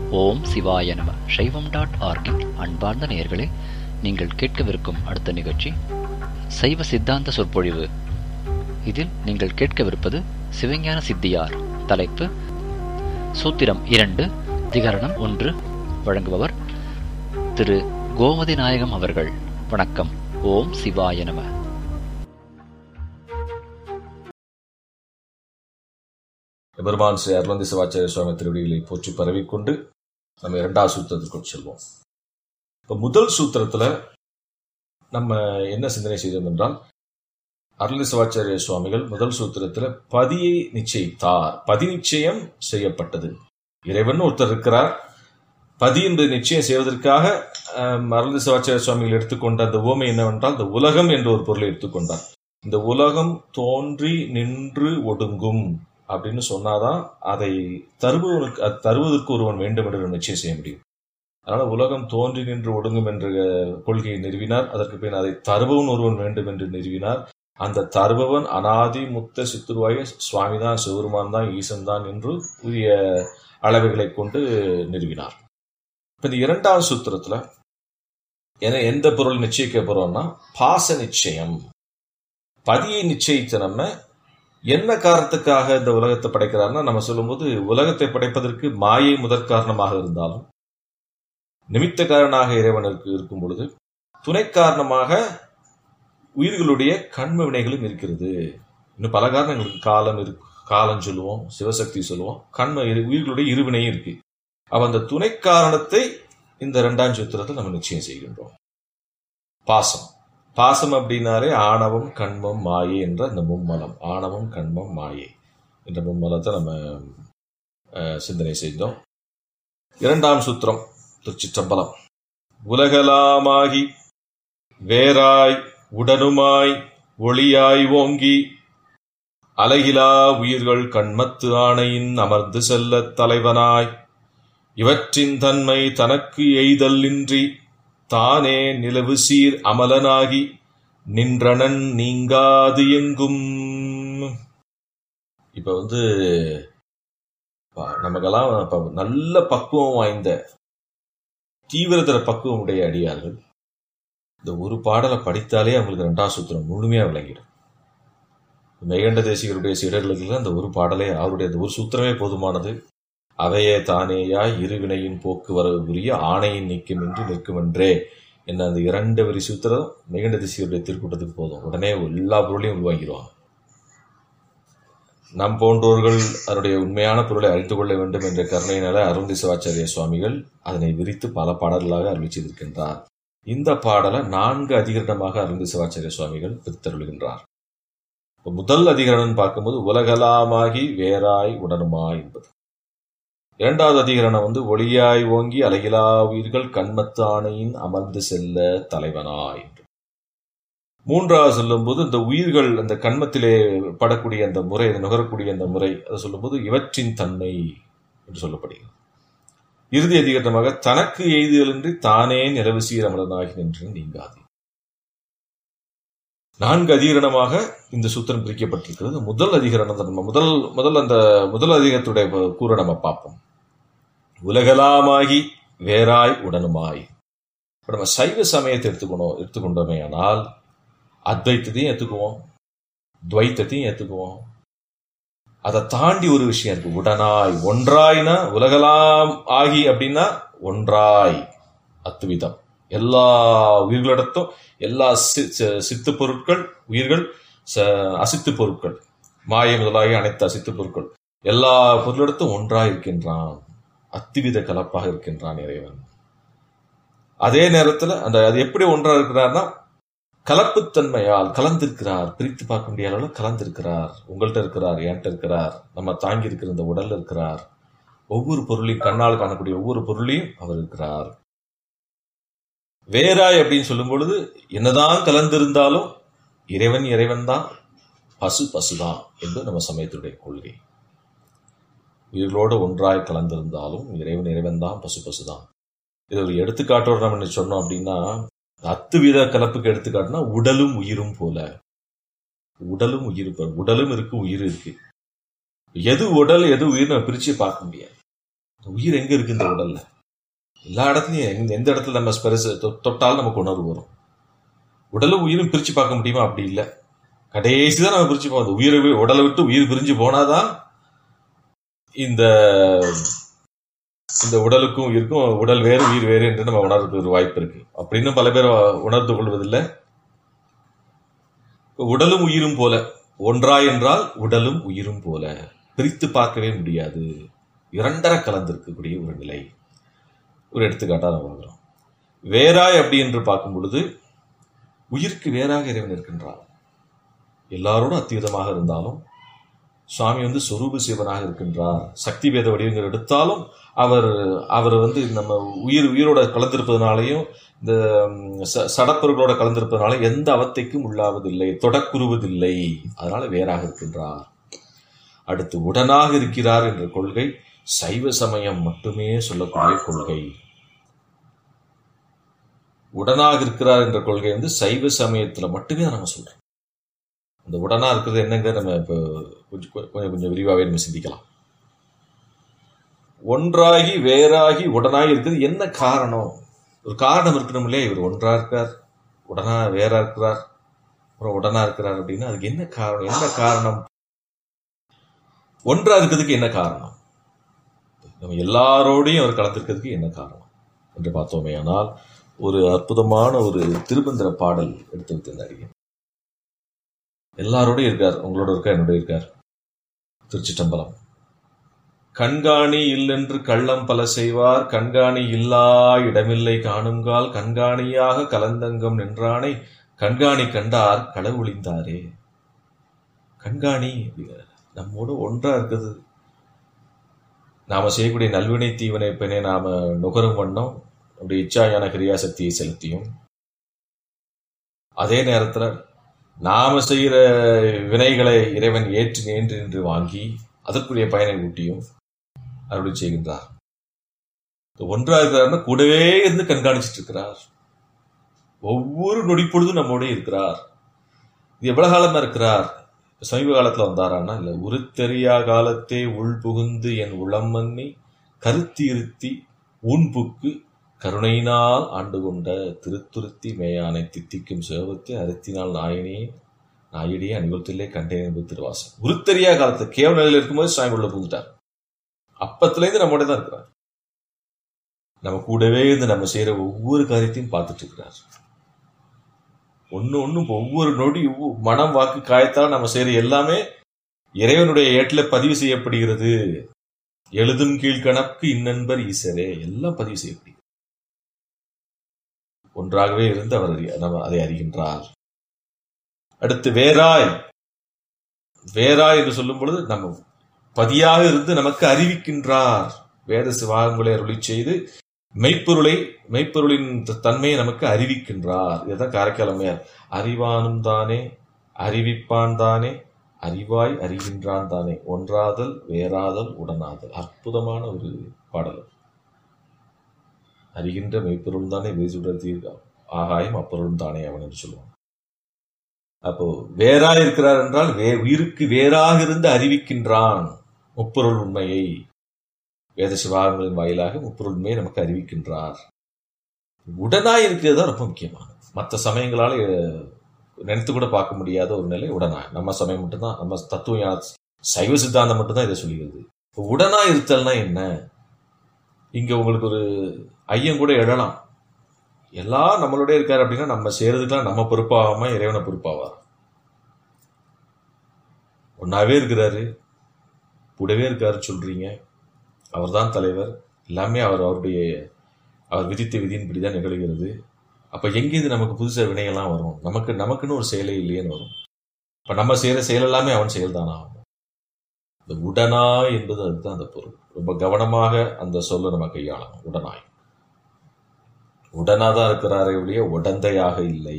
ஓம் சிவாய நம சைவம் டாட் ஆர்கின் அன்பார்ந்த நேயர்களே நீங்கள் கேட்கவிருக்கும் அடுத்த நிகழ்ச்சி சைவ சித்தாந்த சொற்பொழிவு இதில் நீங்கள் கேட்கவிருப்பது சிவஞான சித்தியார் தலைப்பு சூத்திரம் இரண்டு திகரணம் ஒன்று வழங்குபவர் திரு கோமதி நாயகம் அவர்கள் வணக்கம் ஓம் சிவாய நம எபெருமான் ஸ்ரீ அருளந்தி சிவாச்சாரிய சுவாமி திருவடிகளை போற்றி பரவிக்கொண்டு நம்ம இரண்டாவது சூத்திரத்திற்குள் செல்வோம் இப்ப முதல் சூத்திரத்துல நம்ம என்ன சிந்தனை செய்தோம் என்றால் அருளந்தி சிவாச்சாரிய சுவாமிகள் முதல் சூத்திரத்துல பதியை நிச்சயித்தார் பதி நிச்சயம் செய்யப்பட்டது இறைவன் ஒருத்தர் இருக்கிறார் பதி என்பது நிச்சயம் செய்வதற்காக அருளந்தி சிவாச்சாரிய சுவாமிகள் எடுத்துக்கொண்ட அந்த ஓமை என்னவென்றால் இந்த உலகம் என்ற ஒரு பொருளை எடுத்துக்கொண்டார் இந்த உலகம் தோன்றி நின்று ஒடுங்கும் அப்படின்னு சொன்னாதான் அதை தருபவனுக்கு அது தருவதற்கு ஒருவன் வேண்டும் என்று நிச்சயம் செய்ய முடியும் அதனால உலகம் தோன்றி நின்று ஒடுங்கும் என்ற கொள்கையை நிறுவினார் அதற்கு பின் அதை தருபவன் ஒருவன் வேண்டும் என்று நிறுவினார் அந்த தருபவன் அனாதி முத்த சித்துருவாய சுவாமிதான் சிவருமான் தான் ஈசன் தான் என்று உரிய அளவுகளை கொண்டு நிறுவினார் இப்ப இந்த இரண்டாவது சூத்திரத்துல என எந்த பொருள் நிச்சயிக்க போறோம்னா பாச நிச்சயம் பதியை நிச்சயித்த நம்ம என்ன காரணத்துக்காக இந்த உலகத்தை படைக்கிறார்னா நம்ம சொல்லும்போது உலகத்தை படைப்பதற்கு மாயை முதற் காரணமாக இருந்தாலும் நிமித்த காரணமாக இறைவனுக்கு இருக்கும் பொழுது துணை காரணமாக உயிர்களுடைய கண்ம வினைகளும் இருக்கிறது இன்னும் பல காரணங்களுக்கு காலம் இருக்கு காலம் சொல்லுவோம் சிவசக்தி சொல்லுவோம் கண்ம உயிர்களுடைய இருவினையும் இருக்கு அவ அந்த துணை காரணத்தை இந்த இரண்டாம் சூத்திரத்தை நம்ம நிச்சயம் செய்கின்றோம் பாசம் பாசம் அப்படின்னாலே ஆணவம் கண்மம் மாயை என்ற அந்த மும்மலம் ஆணவம் கண்மம் மாயை என்ற மும்மலத்தை நம்ம சிந்தனை செய்தோம் இரண்டாம் சூத்திரம் திருச்சிற்றம்பலம் உலகலாமாகி வேறாய் உடனுமாய் ஒளியாய் ஓங்கி அலகிலா உயிர்கள் கண்மத்து ஆணையின் அமர்ந்து செல்ல தலைவனாய் இவற்றின் தன்மை தனக்கு எய்தல் இன்றி தானே நிலவு சீர் அமலனாகி நின்றனன் நீங்காது எங்கும் இப்ப வந்து நமக்கெல்லாம் நல்ல பக்குவம் வாய்ந்த தீவிரதர பக்குவம் உடைய அடியார்கள் இந்த ஒரு பாடலை படித்தாலே அவங்களுக்கு ரெண்டாம் சூத்திரம் முழுமையா விளங்கிடும் மெய்கண்ட தேசிகருடைய சீடர்களுக்கு அந்த ஒரு பாடலே அவருடைய அந்த ஒரு சூத்திரமே போதுமானது அவையே தானேயாய் இருவினையின் போக்குவரவு புரிய ஆணையின் நீக்கம் என்று நிற்குமென்றே என்ன அந்த இரண்டு வரி சூத்திரம் மெகண்ட திசையுடைய திருக்கூட்டத்துக்கு போதும் உடனே எல்லா பொருளையும் உள்வாங்கிடுவாங்க நம் போன்றோர்கள் அதனுடைய உண்மையான பொருளை அறிந்து கொள்ள வேண்டும் என்ற கருணையினால அருந்தி சிவாச்சாரிய சுவாமிகள் அதனை விரித்து பல பாடல்களாக அறிவி செய்திருக்கின்றார் இந்த பாடலை நான்கு அதிகரணமாக அருந்தி சிவாச்சாரிய சுவாமிகள் பிரித்தருளுகின்றார் முதல் அதிகரணம் பார்க்கும்போது உலகலாமாகி வேறாய் உடனுமாய் என்பது இரண்டாவது அதிகரணம் வந்து ஒளியாய் ஓங்கி அலகிலா உயிர்கள் கண்மத்து ஆணையின் அமர்ந்து செல்ல தலைவனாய் மூன்றாவது சொல்லும்போது இந்த உயிர்கள் அந்த கண்மத்திலே படக்கூடிய அந்த முறை நுகரக்கூடிய அந்த முறை அதை சொல்லும்போது இவற்றின் தன்மை என்று சொல்லப்படுகிறது இறுதி அதிகரணமாக தனக்கு எய்துதலின்றி தானே நிலவு சீரமலனாகி நின்று நீங்காது நான்கு அதிகரணமாக இந்த சூத்திரம் பிரிக்கப்பட்டிருக்கிறது முதல் அதிகரணம் நம்ம முதல் முதல் அந்த முதல் அதிகரத்துடைய கூற நம்ம பார்ப்போம் உலகலாமாகி வேறாய் உடனுமாய் இப்போ நம்ம சைவ சமயத்தை எடுத்துக்கணும் எடுத்துக்கொண்டோமே ஆனால் அத்வைத்தத்தையும் ஏற்றுக்குவோம் துவைத்தத்தையும் ஏற்றுக்குவோம் அதை தாண்டி ஒரு விஷயம் இருக்கு உடனாய் ஒன்றாய்னா உலகலாம் ஆகி அப்படின்னா ஒன்றாய் அத்துவிதம் எல்லா உயிர்களிடத்தும் எல்லா சித்து பொருட்கள் உயிர்கள் அசித்து பொருட்கள் மாய முதலாகி அனைத்து அசித்து பொருட்கள் எல்லா பொருளிடத்தும் ஒன்றாய் இருக்கின்றான் அத்துவித கலப்பாக இருக்கின்றான் இறைவன் அதே நேரத்தில் அந்த அது எப்படி ஒன்றா இருக்கிறார்னா கலப்புத்தன்மையால் கலந்திருக்கிறார் பிரித்து பார்க்க முடியாத அளவு கலந்திருக்கிறார் உங்கள்கிட்ட இருக்கிறார் என்கிட்ட இருக்கிறார் நம்ம தாங்கி இருக்கிற இந்த உடல்ல இருக்கிறார் ஒவ்வொரு பொருளையும் கண்ணால் காணக்கூடிய ஒவ்வொரு பொருளையும் அவர் இருக்கிறார் வேறாய் அப்படின்னு சொல்லும் பொழுது என்னதான் கலந்திருந்தாலும் இறைவன் இறைவன் தான் பசு பசுதான் என்பது நம்ம சமயத்துடைய கொள்கை உயிர்களோடு ஒன்றாய் கலந்திருந்தாலும் இறைவன் இறைவன் தான் பசு பசுதான் இது ஒரு எடுத்துக்காட்டோடு நம்ம சொன்னோம் அப்படின்னா அத்துவித கலப்புக்கு எடுத்துக்காட்டுனா உடலும் உயிரும் போல உடலும் உயிர் உடலும் இருக்கு உயிர் இருக்கு எது உடல் எது உயிர் நம்ம பிரிச்சு பார்க்க முடியாது இந்த உயிர் எங்க இருக்கு இந்த உடல்ல எல்லா இடத்துலயும் எந்த- எந்த இடத்துல நம்ம ஸ்பெரஸ் தொட்டாலும் நமக்கு உணர்வு வரும் உடலும் உயிரும் பிரிச்சு பார்க்க முடியுமா அப்படி இல்லை கடைசி தான் நம்ம பிரிச்சு போவோம் உயிரை வி- உடலை விட்டு உயிர் பிரிஞ்சு போனாதான் இந்த இந்த உடலுக்கும் உயிருக்கும் உடல் வேறு உயிர் வேறு என்று நம்ம உணர்றதுக்கு ஒரு வாய்ப்பு இருக்கு அப்படின்னு பல பேர் உணர்ந்து கொள்வதில்லை இப்ப உடலும் உயிரும் போல ஒன்றா என்றால் உடலும் உயிரும் போல பிரித்து பார்க்கவே முடியாது இரண்டர கலந்திருக்கக்கூடிய ஒரு நிலை ஒரு எடுத்துக்காட்டா நம்ம பார்க்கிறோம் வேறாய் அப்படி என்று பார்க்கும் பொழுது உயிருக்கு வேறாக இறைவன் இருக்கின்றார் எல்லாரோடும் அத்யுதமாக இருந்தாலும் சுவாமி வந்து சொரூப சிவனாக இருக்கின்றார் சக்தி வேத வடிவங்கள் எடுத்தாலும் அவர் அவர் வந்து நம்ம உயிர் உயிரோட கலந்திருப்பதனாலையும் இந்த ம், ச- சடப்பொருளோட கலந்திருப்பதனால எந்த அவத்தைக்கும் உள்ளாவதில்லை தொடக்குருவதில்லை அதனால வேறாக இருக்கின்றார் அடுத்து உடனாக இருக்கிறார் என்ற கொள்கை சைவ சமயம் மட்டுமே சொல்லக்கூடிய கொள்கை உடனாக இருக்கிறார் என்ற கொள்கை வந்து சைவ சமயத்துல மட்டுமே நம்ம சொல்றோம் அந்த உடனா இருக்கிறது என்னங்க நம்ம இப்போ கொஞ்சம் கொஞ்சம் கொஞ்சம் விரிவாகவே நம்ம சிந்திக்கலாம் ஒன்றாகி வேறாகி உடனாகி இருக்கிறது என்ன காரணம் ஒரு காரணம் இருக்கணும் இல்லையா இவர் ஒன்றா இருக்கார் உடனா வேறா இருக்கிறார் அப்புறம் உடனா இருக்கிறார் அப்படின்னா அதுக்கு என்ன காரணம் என்ன காரணம் ஒன்றா இருக்கிறதுக்கு என்ன காரணம் நம்ம எல்லாரோடையும் அவர் கலந்திருக்கிறதுக்கு என்ன காரணம் என்று பார்த்தோமே ஆனால் ஒரு அற்புதமான ஒரு திருமந்திர பாடல் எடுத்து வைத்திருந்தாரு எல்லாரோடையும் இருக்கார் உங்களோட இருக்கார் என்னோட இருக்கார் திருச்சிட்டம்பலம் கண்காணி இல்லென்று கள்ளம் பல செய்வார் கண்காணி இல்லா இடமில்லை காணுங்கால் கண்காணியாக கலந்தங்கம் நின்றானை கண்காணி கண்டார் களவுளிந்தாரே கண்காணி அப்படிங்கிறார். நம்மோட ஒன்றா இருக்குது நாம செய்யக்கூடிய நல்வினை தீவனை பெண்ணை நாம நுகரும் வண்ணம் நம்முடைய இச்சாயான கிரியாசக்தியை செலுத்தியும் அதே நேரத்துல நாம செய்யற வினைகளை இறைவன் ஏற்று நேன்று நின்று வாங்கி அதற்குரிய பயனை ஊட்டியும் அருளி செய்கின்றார் இந்த ஒன்றா இருக்கிறார்னா கூடவே இருந்து கண்காணிச்சிட்டு இருக்கிறார் ஒவ்வொரு நொடி பொழுதும் நம்மோட இருக்கிறார் இது எவ்வளவு காலமா இருக்கிறார் சமீப காலத்துல வந்தாரான்னா இல்ல உருத்தெரியா காலத்தே உள் புகுந்து என் உளம் மன்னி கருத்தி இருத்தி ஊன்புக்கு கருணையினால் ஆண்டு கொண்ட திருத்துருத்தி மேயானை தித்திக்கும் சிவபத்தை அறுத்தினால் நாயனே நாயடியே அனுபவத்திலே கண்டேன் என்பது திருவாசம் உருத்தெரியா காலத்து கேவல நிலையில் இருக்கும்போது சுவாமி உள்ள புகுந்துட்டார் அப்பத்திலேருந்து நம்மோட தான் இருக்கிறார் நம்ம கூடவே இருந்து நம்ம செய்யற ஒவ்வொரு காரியத்தையும் பார்த்துட்டு இருக்கிறார் ஒண்ணு ஒண்ணு ஒவ்வொரு நொடி ஒவ்வொரு மனம் வாக்கு காயத்தால் நம்ம செய்யற எல்லாமே இறைவனுடைய ஏட்டில பதிவு செய்யப்படுகிறது எழுதும் கீழ்கணக்கு இன்னன்பர் ஈசரே எல்லாம் பதிவு செய்யப்படுகிறது ஒன்றாகவே இருந்து அவர் அறி- நம்ம அதை அறிகின்றார் அடுத்து வேறாய் வேறாய் என்று சொல்லும் பொழுது நம்ம பதியாக இருந்து நமக்கு அறிவிக்கின்றார் வேத சிவாகங்களை அருளி செய்து மெய்ப்பொருளை மெய்ப்பொருளின் த- தன்மையை நமக்கு அறிவிக்கின்றார் இதுதான் காரைக்காலமையார் அறிவானும் தானே அறிவிப்பான் தானே அறிவாய் அறிகின்றான் தானே ஒன்றாதல் வேறாதல் உடனாதல் அற்புதமான ஒரு பாடல் அறிகின்ற மெய்ப்பொருள் தானே வேசுடர் தீர்க்க ஆகாயம் அப்பொருளும் தானே அவன் என்று சொல்லுவான் அப்போ வேறா இருக்கிறார் என்றால் வே உயிருக்கு வேறாக இருந்து அறிவிக்கின்றான் முப்பொருள் உண்மையை வேத சிவாகங்களின் வாயிலாக முப்பொருள் உண்மையை நமக்கு அறிவிக்கின்றார் உடனாய் இருக்கிறது தான் ரொம்ப முக்கியமானது மற்ற சமயங்களால அஹ், நினைத்து கூட பார்க்க முடியாத ஒரு நிலை உடனாய் நம்ம சமயம் மட்டும்தான் நம்ம தத்துவ ஞான- சைவ சித்தாந்தம் மட்டும்தான் இதை சொல்லுகிறது இப்போ உடனாய் இருத்தல்னா என்ன இங்க உங்களுக்கு ஒரு ஐயம் கூட எழலாம் எல்லாம் நம்மளோட இருக்காரு அப்படின்னா நம்ம செய்யறதுக்கெல்லாம் நம்ம பொறுப்பாகாம இறைவனை பொறுப்பாவார் ஒன்னாவே இருக்கிறாரு கூடவே இருக்காரு சொல்றீங்க அவர்தான் தலைவர் எல்லாமே அவர் அவருடைய அவர் விதித்த விதியின்படி தான் நிகழ்கிறது அப்ப எங்கேருந்து நமக்கு புதுசா வினையெல்லாம் வரும் நமக்கு நமக்குன்னு ஒரு செயலே இல்லையேன்னு வரும் இப்ப நம்ம செய்யற செயல் எல்லாமே அவன் செயல் தானா ஆகும் இந்த உடனாய் என்பது அதுதான் அந்த பொருள் ரொம்ப கவனமாக அந்த சொல்ல நம்ம கையாளணும் உடனாய் உடனாதான் இருக்கிறாரே ஒழிய உடந்தையாக இல்லை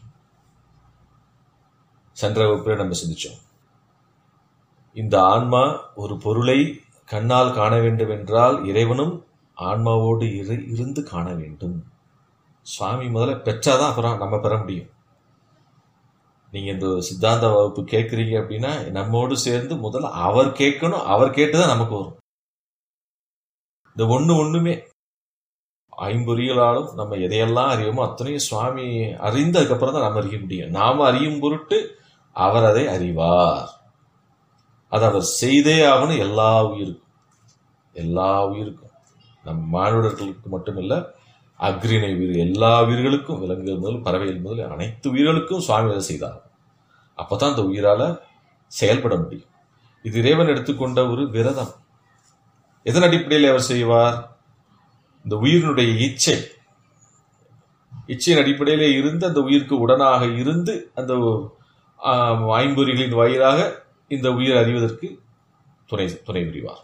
சென்ற வகுப்பில் நம்ம சிந்திச்சோம் இந்த ஆன்மா ஒரு பொருளை கண்ணால் காண வேண்டும் என்றால் இறைவனும் ஆன்மாவோடு இரு இருந்து காண வேண்டும் சுவாமி முதல்ல பெற்றாதான் அப்புறம் நம்ம பெற முடியும் நீங்க இந்த சித்தாந்த வகுப்பு கேட்குறீங்க அப்படின்னா நம்மோடு சேர்ந்து முதல்ல அவர் கேட்கணும் அவர் கேட்டுதான் நமக்கு வரும் இந்த ஒண்ணு ஒண்ணுமே ஐம்பொறிகளாலும் நம்ம எதையெல்லாம் அறியோமோ அத்தனையும் சுவாமி அறிந்து அதுக்கப்புறம் தான் நம்ம அறிய முடியும் நாம அறியும் பொருட்டு அவர் அதை அறிவார் அது அவர் செய்தே ஆகணும் எல்லா உயிருக்கும் எல்லா உயிருக்கும் நம் மானுடர்களுக்கு மட்டுமில்ல அக்ரிணை உயிர் எல்லா உயிர்களுக்கும் விலங்குகள் முதல் பறவைகள் முதல் அனைத்து உயிர்களுக்கும் சுவாமி அதை செய்தார் அப்பதான் அந்த உயிரால செயல்பட முடியும் இது இறைவன் எடுத்துக்கொண்ட ஒரு விரதம் எதன் அடிப்படையில் அவர் செய்வார் இந்த உயிரினுடைய இச்சை இச்சையின் அடிப்படையிலே இருந்து அந்த உயிருக்கு உடனாக இருந்து அந்த ஆஹ், ஐம்பொறிகளின் வாயிலாக இந்த உயிர் அறிவதற்கு துணை துணை புரிவார்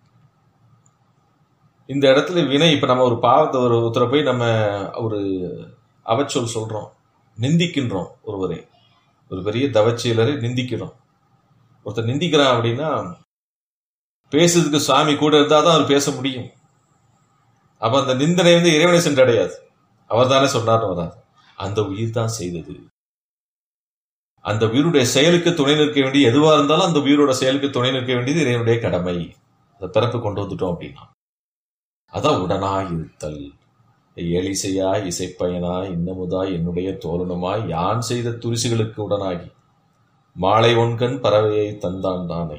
இந்த இடத்துல வினை இப்ப நம்ம ஒரு பாவத்தை ஒரு ஒருத்தரை போய் நம்ம ஒரு அவச்சொல் சொல்றோம் நிந்திக்கின்றோம் ஒருவரை ஒரு பெரிய தவச்செயலரை நிந்திக்கிறோம் ஒருத்தர் நிந்திக்கிறான் அப்படின்னா பேசுறதுக்கு சுவாமி கூட இருந்தால் தான் அவர் பேச முடியும் அப்ப அந்த நிந்தனை வந்து இறைவனை சென்றடையாது அவர் தானே சொன்னார்னு வராது அந்த உயிர் தான் செய்தது அந்த உயிருடைய செயலுக்கு துணை நிற்க வேண்டிய எதுவா இருந்தாலும் அந்த உயிரோட செயலுக்கு துணை நிற்க வேண்டியது இறைவனுடைய கடமை அந்த பிறப்பு கொண்டு வந்துட்டோம் அப்படின்னா அதான் உடனாய் இருத்தல் ஏலிசையாய் இசைப்பயனாய் இன்னமுதாய் என்னுடைய தோரணமாய் யான் செய்த துரிசுகளுக்கு உடனாகி மாலை ஒன்கண் பறவையை தந்தான் தானே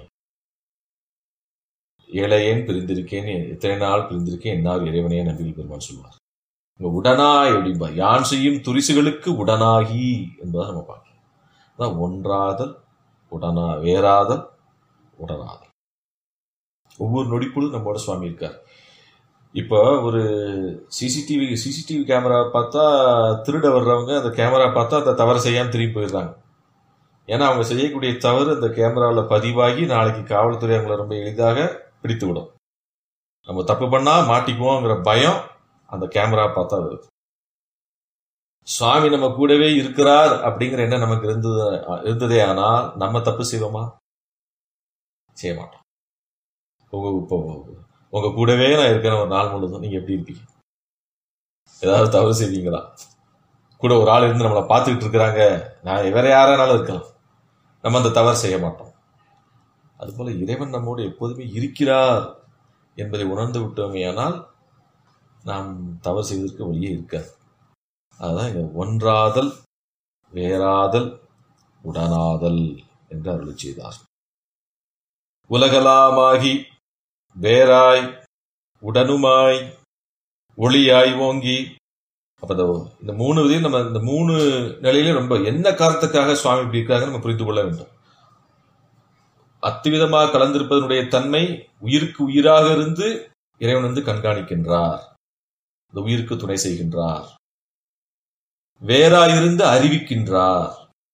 ஏழையேன் பிரிந்திருக்கேன் எத்தனை நாள் பிரிந்திருக்கேன் என்னார் இறைவனே நம்பிக்கை பெருமான் சொல்வார் இங்க உடனாய் அப்படிம்பார் யான் செய்யும் துரிசுகளுக்கு உடனாகி என்பதை நம்ம பார்க்கலாம் அதான் ஒன்றாதல் உடனா வேறாதல் உடனாதல் ஒவ்வொரு நொடிப்பொழுதும் நம்மோட சுவாமி இருக்கார் இப்போ ஒரு சிசிடிவி சிசிடிவி கேமரா பார்த்தா திருட வர்றவங்க அந்த கேமரா பார்த்தா அந்த தவறு செய்யாம திரும்பி போயிடுறாங்க ஏன்னா அவங்க செய்யக்கூடிய தவறு அந்த கேமராவில் பதிவாகி நாளைக்கு காவல்துறை அவங்களை ரொம்ப எளிதாக பிடித்து விடும் நம்ம தப்பு பண்ணா மாட்டிக்குவோங்கிற பயம் அந்த கேமரா பார்த்தா வருது சுவாமி நம்ம கூடவே இருக்கிறார் அப்படிங்கிற எண்ணம் நமக்கு இருந்தது இருந்ததே ஆனால் நம்ம தப்பு செய்வோமா செய்ய மாட்டோம் உங்க இப்போ உங்க கூடவே நான் இருக்கிறேன் ஒரு நாள் முழுதும் நீங்க எப்படி இருப்பீங்க ஏதாவது தவறு செய்வீங்களா கூட ஒரு ஆள் இருந்து நம்மளை பார்த்துக்கிட்டு இருக்கிறாங்க நான் வேற யாரானாலும் இருக்கலாம் நம்ம அந்த தவறு செய்ய மாட்டோம் அதுபோல இறைவன் நம்மோடு எப்போதுமே இருக்கிறார் என்பதை உணர்ந்து விட்டோமேயானால் நாம் தவறு செய்வதற்கு வழியே இருக்காது அதுதான் இங்க ஒன்றாதல் வேறாதல் உடனாதல் என்று அருள் செய்தார் உலகலாமாகி வேறாய் உடனுமாய் ஒளியாய் ஓங்கி அப்ப இந்த இந்த மூணு இதையும் நம்ம இந்த மூணு நிலையிலும் ரொம்ப என்ன காரணத்துக்காக சுவாமி இப்படி இருக்காங்க நம்ம புரிந்து கொள்ள வேண்டும் அத்துவிதமாக கலந்திருப்பதனுடைய தன்மை உயிருக்கு உயிராக இருந்து இறைவன் வந்து கண்காணிக்கின்றார் இந்த உயிருக்கு துணை செய்கின்றார் வேறாயிருந்து அறிவிக்கின்றார்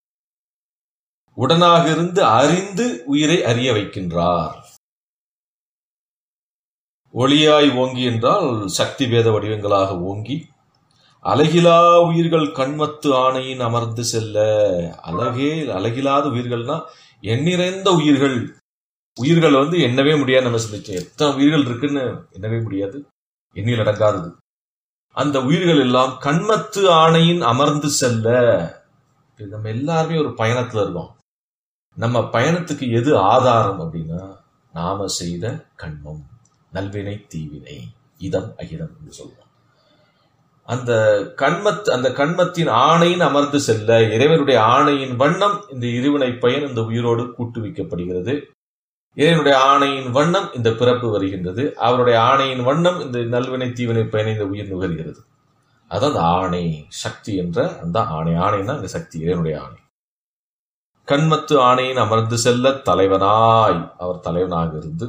உடனாக இருந்து அறிந்து உயிரை அறிய வைக்கின்றார் ஒளியாய் ஓங்கி என்றால் சக்தி பேத வடிவங்களாக ஓங்கி அழகிலா உயிர்கள் கண்மத்து ஆணையின் அமர்ந்து செல்ல அழகே அழகிலாத உயிர்கள்னா எண்ணிறைந்த உயிர்கள் உயிர்கள் வந்து எண்ணவே முடியாது நம்ம சிந்திச்சோம் எத்தனை உயிர்கள் இருக்குன்னு எண்ணவே முடியாது எண்ணில் அடங்காதது அந்த உயிர்கள் எல்லாம் கண்மத்து ஆணையின் அமர்ந்து செல்ல இது நம்ம எல்லாருமே ஒரு பயணத்துல இருக்கோம் நம்ம பயணத்துக்கு எது ஆதாரம் அப்படின்னா நாம செய்த கண்மம் நல்வினை தீவினை இதம் அகிதம் என்று சொல்றோம் அந்த கண்மத் அந்த கண்மத்தின் ஆணையின் அமர்ந்து செல்ல இறைவனுடைய ஆணையின் வண்ணம் இந்த இருவினை பயன் இந்த உயிரோடு கூட்டு வைக்கப்படுகிறது இறைவனுடைய ஆணையின் வண்ணம் இந்த பிறப்பு வருகின்றது அவருடைய ஆணையின் வண்ணம் இந்த நல்வினை தீவினை பயனை இந்த உயிர் நுகர்கிறது அதான் அந்த ஆணை சக்தி என்ற அந்த ஆணை ஆணைனா இந்த சக்தி இறைவனுடைய ஆணை கண்மத்து ஆணையின் அமர்ந்து செல்ல தலைவனாய் அவர் தலைவனாக இருந்து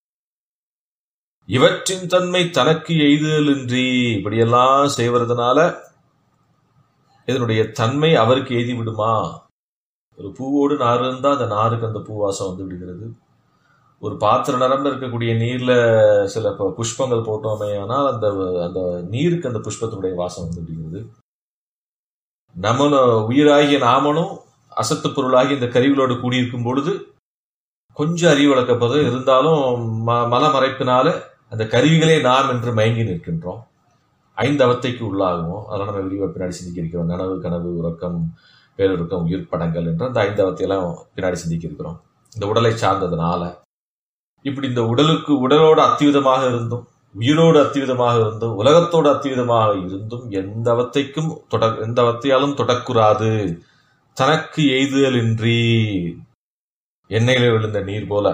இவற்றின் தன்மை தனக்கு எய்துதலின்றி இப்படியெல்லாம் செய்வதனால இதனுடைய தன்மை அவருக்கு எய்தி விடுமா ஒரு பூவோடு நார் இருந்தா அந்த நாருக்கு அந்த பூவாசம் வந்து விடுகிறது ஒரு பாத்திர நிரம்ப இருக்கக்கூடிய நீர்ல சில ப- புஷ்பங்கள் போட்டோமே ஆனால் அந்த அந்த நீருக்கு அந்த புஷ்பத்தினுடைய வாசம் வந்து விடுகிறது நம்மளும் உயிராகிய நாமளும் அசத்து பொருளாகி இந்த கருவிகளோடு கூடியிருக்கும் பொழுது கொஞ்சம் அறிவு வளர்க்கப்பது இருந்தாலும் ம- மலமறைப்பினால அந்த கருவிகளே நாம் என்று மயங்கி நிற்கின்றோம் ஐந்து அவத்தைக்கு உள்ளாகுவோம் அதெல்லாம் நம்ம விரிவாக பின்னாடி சிந்திக்க இருக்கிறோம் நனவு கனவு உறக்கம் பேருறக்கம் உயிர் படங்கள் என்ற அந்த ஐந்து அவத்தையெல்லாம் பின்னாடி சிந்திக்க இருக்கிறோம் இந்த உடலை சார்ந்ததுனால இப்படி இந்த உடலுக்கு உடலோடு அத்தியுதமாக இருந்தும் உயிரோடு அத்திவிதமாக இருந்தும் உலகத்தோடு அத்திவிதமாக இருந்தும் எந்த அவத்தைக்கும் தொட எந்த அவத்தையாலும் தொடக்குறாது தனக்கு எய்துதலின்றி எண்ணெயில விழுந்த நீர் போல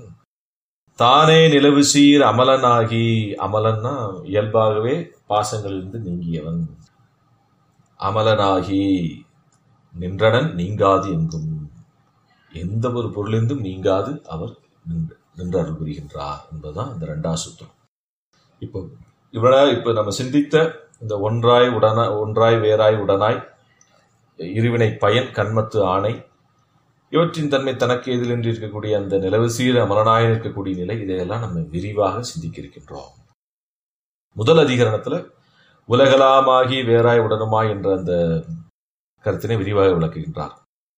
தானே நிலவு சீர் அமலனாகி அமலன்னா இயல்பாகவே பாசங்களிலிருந்து நீங்கியவன் அமலனாகி நின்றனன் நீங்காது எங்கும் எந்த ஒரு பொருளிருந்தும் நீங்காது அவர் நின்று நின்று அருள் புரிகின்றார் என்பதுதான் இந்த ரெண்டாம் சுத்தம் இப்போ இவ்வளவு இப்ப நம்ம சிந்தித்த இந்த ஒன்றாய் உடனாய் ஒன்றாய் வேறாய் உடனாய் இருவினை பயன் கண்மத்து ஆணை இவற்றின் தன்மை தனக்கு எதிரின்றி இருக்கக்கூடிய அந்த நிலவு சீர அமலனாய் இருக்கக்கூடிய நிலை இதையெல்லாம் நம்ம விரிவாக சிந்திக்க இருக்கின்றோம் முதல் அதிகரணத்துல உலகலாமாகி வேறாய் உடனுமாய் என்ற அந்த கருத்தினை விரிவாக விளக்குகின்றார்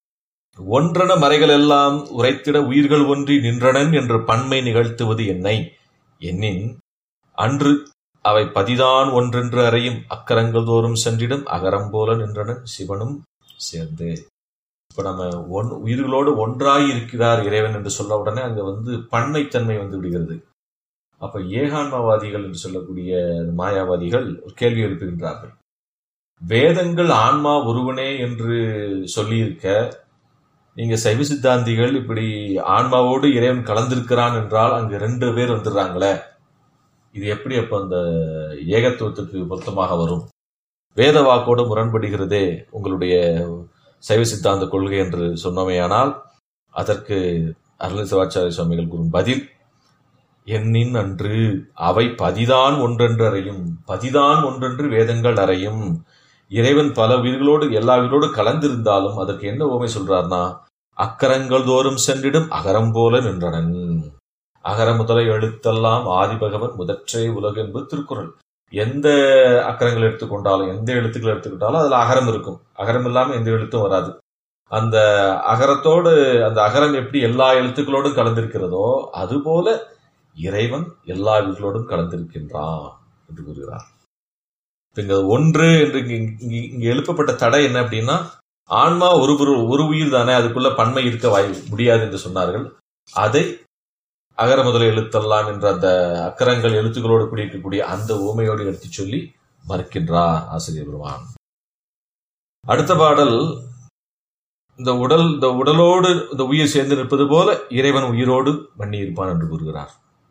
ஒன்றன மறைகள் எல்லாம் உரைத்திட உயிர்கள் ஒன்றி நின்றனன் என்ற பன்மை நிகழ்த்துவது என்னை எண்ணின் அன்று அவை பதிதான் ஒன்றென்று அறையும் அக்கரங்கள் தோறும் சென்றிடும் அகரம் போல நின்றனன் சிவனும் சேர்ந்து இப்ப நம்ம ஒன் உயிர்களோடு ஒன்றாய் இருக்கிறார் இறைவன் என்று சொல்ல உடனே அங்க வந்து பன்மைத்தன்மை வந்து விடுகிறது அப்ப ஏகான்மவாதிகள் என்று சொல்லக்கூடிய மாயாவாதிகள் ஒரு கேள்வி எழுப்புகின்றார்கள் வேதங்கள் ஆன்மா ஒருவனே என்று சொல்லியிருக்க நீங்க சைவ சித்தாந்திகள் இப்படி ஆன்மாவோடு இறைவன் கலந்திருக்கிறான் என்றால் அங்கு ரெண்டு பேர் வந்துடுறாங்களே இது எப்படி அப்ப அந்த ஏகத்துவத்துக்கு பொருத்தமாக வரும் வேத வாக்கோடு முரண்படுகிறதே உங்களுடைய சைவ சித்தாந்த கொள்கை என்று சொன்னமையானால் அதற்கு அருள் சிவாச்சாரிய சுவாமிகள் கூறும் பதில் எண்ணின் அன்று அவை பதிதான் ஒன்றென்று அறையும் பதிதான் ஒன்றென்று வேதங்கள் அறையும் இறைவன் பல உயிர்களோடு எல்லா உயிரோடு கலந்திருந்தாலும் அதற்கு என்ன ஓமை சொல்றார்னா அக்கரங்கள் தோறும் சென்றிடும் அகரம் போல நின்றனன் அகர முதல எழுத்தெல்லாம் ஆதிபகவன் முதற்றே உலகு என்பது திருக்குறள் எந்த அக்கரங்கள் எடுத்துக்கொண்டாலும் எந்த எழுத்துக்கள் எடுத்துக்கிட்டாலும் அதுல அகரம் இருக்கும் அகரம் இல்லாம எந்த எழுத்தும் வராது அந்த அகரத்தோடு அந்த அகரம் எப்படி எல்லா எழுத்துக்களோடும் கலந்திருக்கிறதோ அதுபோல இறைவன் எல்லா உயிர்களோடும் கலந்திருக்கின்றான் என்று கூறுகிறார் இங்க ஒன்று என்று இங்கு இங்கு எழுப்பப்பட்ட தடை என்ன அப்படின்னா ஆன்மா ஒரு ஒரு உயிர் தானே அதுக்குள்ள பன்மை இருக்க வாய் முடியாது என்று சொன்னார்கள் அதை அகர முதல எழுத்தெல்லாம் என்ற அந்த அக்கரங்கள் எழுத்துக்களோடு கூடியிருக்கக்கூடிய அந்த ஊமையோடு எடுத்து சொல்லி மறுக்கின்றார் ஆசிரியர் பெருமான் அடுத்த பாடல் இந்த உடல் இந்த உடலோடு இந்த உயிர் சேர்ந்து நிற்பது போல இறைவன் உயிரோடு மண்ணி இருப்பான் என்று கூறுகிறார்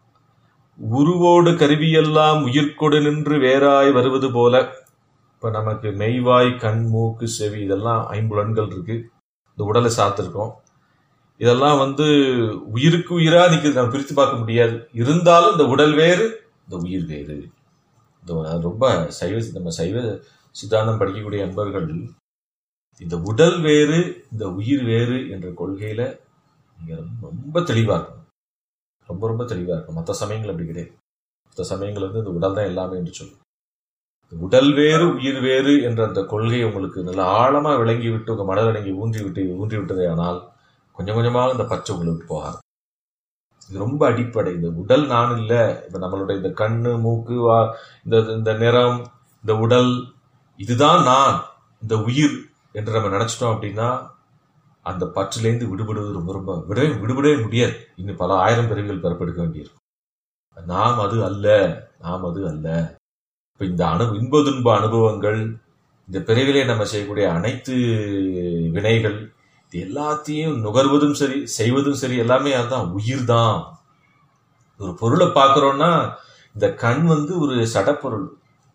உருவோடு கருவியெல்லாம் உயிர்கொடு நின்று வேறாய் வருவது போல இப்ப நமக்கு மெய்வாய் கண் மூக்கு செவி இதெல்லாம் ஐம்புலன்கள் இருக்கு இந்த உடலை சாத்திருக்கோம் இதெல்லாம் வந்து உயிருக்கு உயிரா நிக்கிறது நம்ம பிரித்து பார்க்க முடியாது இருந்தாலும் இந்த உடல் வேறு இந்த உயிர் வேறு இந்த ரொம்ப சைவ நம்ம சைவ சித்தாந்தம் படிக்கக்கூடிய அன்பர்கள் இந்த உடல் வேறு இந்த உயிர் வேறு என்ற கொள்கையில நீங்க ரொம்ப தெளிவா இருக்கணும் ரொம்ப ரொம்ப தெளிவா இருக்கும் மற்ற சமயங்கள் அப்படி கிடையாது மற்ற சமயங்கள் வந்து இந்த உடல் தான் எல்லாமே என்று சொல்லும் உடல் வேறு உயிர் வேறு என்ற அந்த கொள்கை உங்களுக்கு நல்ல ஆழமா விளங்கி விட்டு உங்க மனதில் நீங்க ஊன்றி விட்டு ஊன்றி விட்டதே ஆனால் கொஞ்சம் கொஞ்சமாக இந்த பச்சை உங்களை விட்டு போகாது இது ரொம்ப அடிப்படை இந்த உடல் நான் இல்லை இப்ப நம்மளுடைய இந்த கண்ணு மூக்கு வா இந்த இந்த நிறம் இந்த உடல் இதுதான் நான் இந்த உயிர் என்று நம்ம நினைச்சிட்டோம் அப்படின்னா அந்த பற்றிலேருந்து விடுபடுவது ரொம்ப ரொம்ப விடவே விடுபடவே முடியாது இன்னும் பல ஆயிரம் பிறவிகள் பிறப்பெடுக்க வேண்டியிருக்கும் நாம் அது அல்ல நாம் அது அல்ல இப்ப இந்த அனு இன்ப துன்ப அனுபவங்கள் இந்த பிறவிலே நம்ம செய்யக்கூடிய அனைத்து வினைகள் இது எல்லாத்தையும் நுகர்வதும் சரி செய்வதும் சரி எல்லாமே அதுதான் உயிர் தான் ஒரு பொருளை பார்க்கிறோம்னா இந்த கண் வந்து ஒரு சடப்பொருள்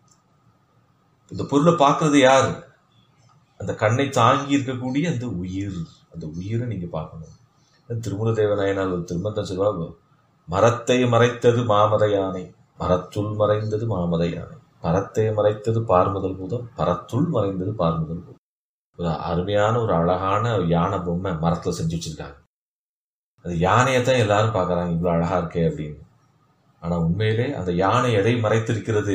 இந்த பொருளை பார்க்கறது யாரு அந்த கண்ணை தாங்கி இருக்கக்கூடிய அந்த உயிர் அந்த உயிரை நீங்க பார்க்கணும் திருமுல தேவநாயனால் ஒரு திருமந்தம் சொல்லுவாங்க மரத்தை மறைத்தது மாமத யானை மரத்துள் மறைந்தது மாமத யானை பரத்தை மறைத்தது பார்முதல் பூதம் பரத்துள் மறைந்தது பார்முதல் பூதம் ஒரு அருமையான ஒரு அழகான யானை பொம்மை மரத்துல செஞ்சு வச்சிருக்காங்க அது யானையை தான் எல்லாரும் பார்க்கறாங்க இவ்வளவு அழகா இருக்கே அப்படின்னு ஆனா உண்மையிலே அந்த யானை எதை மறைத்திருக்கிறது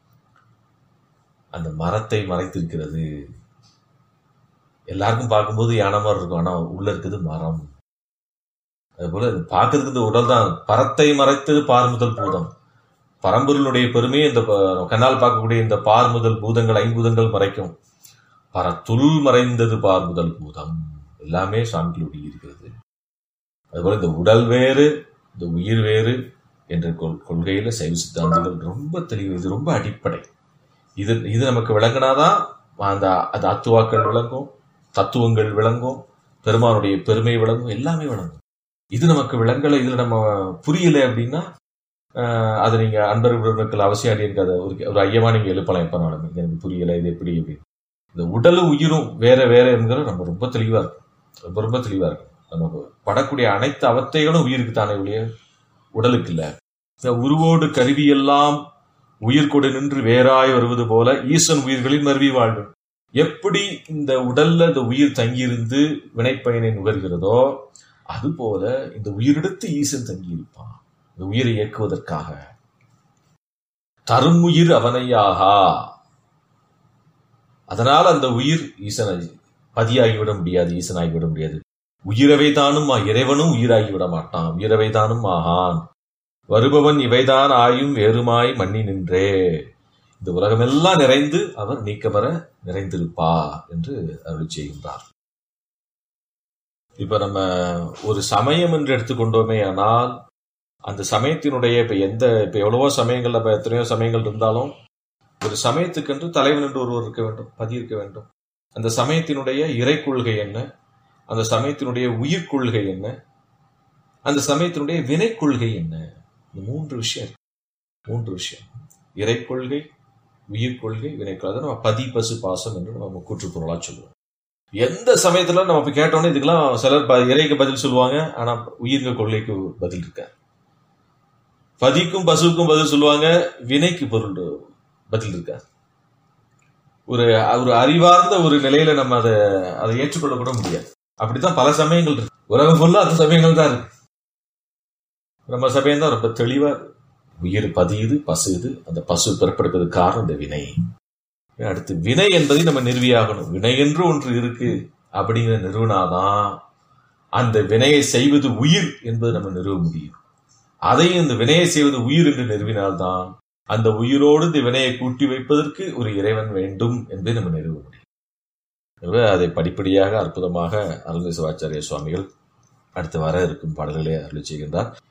அந்த மரத்தை மறைத்திருக்கிறது எல்லாருக்கும் பார்க்கும்போது யானை மாதிரி இருக்கும் ஆனா உள்ள இருக்குது மரம் அது போல பார்க்கறதுக்கு இந்த உடல் தான் பரத்தை மறைத்தது பார்முதல் பூதம் பரம்பொருளுடைய பெருமையை இந்த கண்ணால் பார்க்கக்கூடிய இந்த பார்முதல் பூதங்கள் ஐம்பூதங்கள் மறைக்கும் பரத்துள் மறைந்தது பார்முதல் பூதம் எல்லாமே சாமிகளுடைய இருக்கிறது அதுபோல இந்த உடல் வேறு இந்த உயிர் வேறு என்ற கொள் கொள்கையில சைவ சித்தாந்திகள் ரொம்ப தெளிவு இது ரொம்ப அடிப்படை இது இது நமக்கு விளங்கினாதான் அந்த அந்த அத்துவாக்கள் விளங்கும் தத்துவங்கள் விளங்கும் பெருமானுடைய பெருமை விளங்கும் எல்லாமே விளங்கும் இது நமக்கு விளங்கலை இதுல நம்ம புரியல அப்படின்னா ஆஹ், அது நீங்க அன்பர்களுக்கு அவசியம் அடியிருக்காத ஒரு ஒரு ஐயமா நீங்க எழுப்பலாம் எப்பனாலும் இது எனக்கு புரியல இது எப்படி அப்படின்னு இந்த உடலும் உயிரும் வேற வேற என்கிறது நம்ம ரொம்ப தெளிவா இருக்கும் ரொம்ப ரொம்ப தெளிவா இருக்கும் நமக்கு படக்கூடிய அனைத்து அவத்தைகளும் உயிருக்கு தானே ஒழிய உடலுக்கு இல்ல இந்த உருவோடு கருவியெல்லாம் உயிர் கொடு நின்று வேறாய் வருவது போல ஈசன் உயிர்களில் மருவி வாழ்வு எப்படி இந்த உடல்ல இந்த உயிர் தங்கியிருந்து வினைப்பயனை நுகர்கிறதோ அதுபோல இந்த உயிரெடுத்து ஈசன் தங்கியிருப்பான் இந்த உயிரை இயக்குவதற்காக தருமுயிர் அவனையாகா அதனால் அந்த உயிர் ஈசனை பதியாகிவிட முடியாது ஈசனாகிவிட முடியாது உயிரவை தானும் ஆ- இறைவனும் உயிராகி விட மாட்டான் உயிரவை தானும் ஆகான் வருபவன் இவைதான் ஆயும் வேறுமாய் மண்ணி நின்றே இந்த உலகமெல்லாம் நிறைந்து அவர் நீக்கமர நிறைந்திருப்பா என்று அருள் செய்கின்றார் இப்ப நம்ம ஒரு சமயம் என்று எடுத்துக்கொண்டோமே ஆனால் அந்த சமயத்தினுடைய இப்ப எந்த இப்ப எவ்வளவோ சமயங்கள்ல இப்ப எத்தனையோ சமயங்கள் இருந்தாலும் ஒரு சமயத்துக்கென்று தலைவன் என்று ஒருவர் இருக்க வேண்டும் பதி இருக்க வேண்டும் அந்த சமயத்தினுடைய இறை கொள்கை என்ன அந்த சமயத்தினுடைய உயிர் கொள்கை என்ன அந்த சமயத்தினுடைய வினை கொள்கை என்ன இந்த மூன்று விஷயம் இருக்கு மூன்று விஷயம் இறை கொள்கை உயிர் கொள்கை வினை கொள்கை அதை நம்ம பதி பசு பாசம் என்று நம்ம கூற்றுப்பொருளா சொல்லுவோம் எந்த சமயத்துல நம்ம இப்ப கேட்டோன்னே இதுக்கெல்லாம் சிலர் ப- இறைக்கு பதில் சொல்லுவாங்க ஆனா உயிர்க கொள்கைக்கு பதில் இருக்க பதிக்கும் பசுவுக்கும் பதில் சொல்லுவாங்க வினைக்கு பொருள் பதில் இருக்கா ஒரு ஒரு அறிவார்ந்த ஒரு நிலையில நம்ம அதை அதை ஏற்றுக்கொள்ள கூட முடியாது அப்படித்தான் பல சமயங்கள் இருக்கு உலகம் ஃபுல்லா அந்த சமயங்கள் தான் இருக்கு நம்ம சமயம் தான் ரொம்ப தெளிவா இருக்கு. உயிர் பதியுது பசுது அந்த பசு பிறப்பெடுப்பதற்கு காரணம் இந்த வினை அடுத்து வினை என்பதை நம்ம நிறுவியாகணும் வினை என்று ஒன்று இருக்கு அப்படிங்கிற நிறுவனாதான் அந்த வினையை செய்வது உயிர் என்பது நம்ம நிறுவ முடியும் அதையும் இந்த வினையை செய்வது உயிர் என்று நிறுவினால்தான் அந்த உயிரோடு இந்த வினையை கூட்டி வைப்பதற்கு ஒரு இறைவன் வேண்டும் என்பதை நம்ம நிறுவ முடியும் எனவே அதை படிப்படியாக அற்புதமாக அருள்மிக சிவாச்சாரிய சுவாமிகள் அடுத்து வர இருக்கும் பாடல்களை அருளி செய்கின்றார்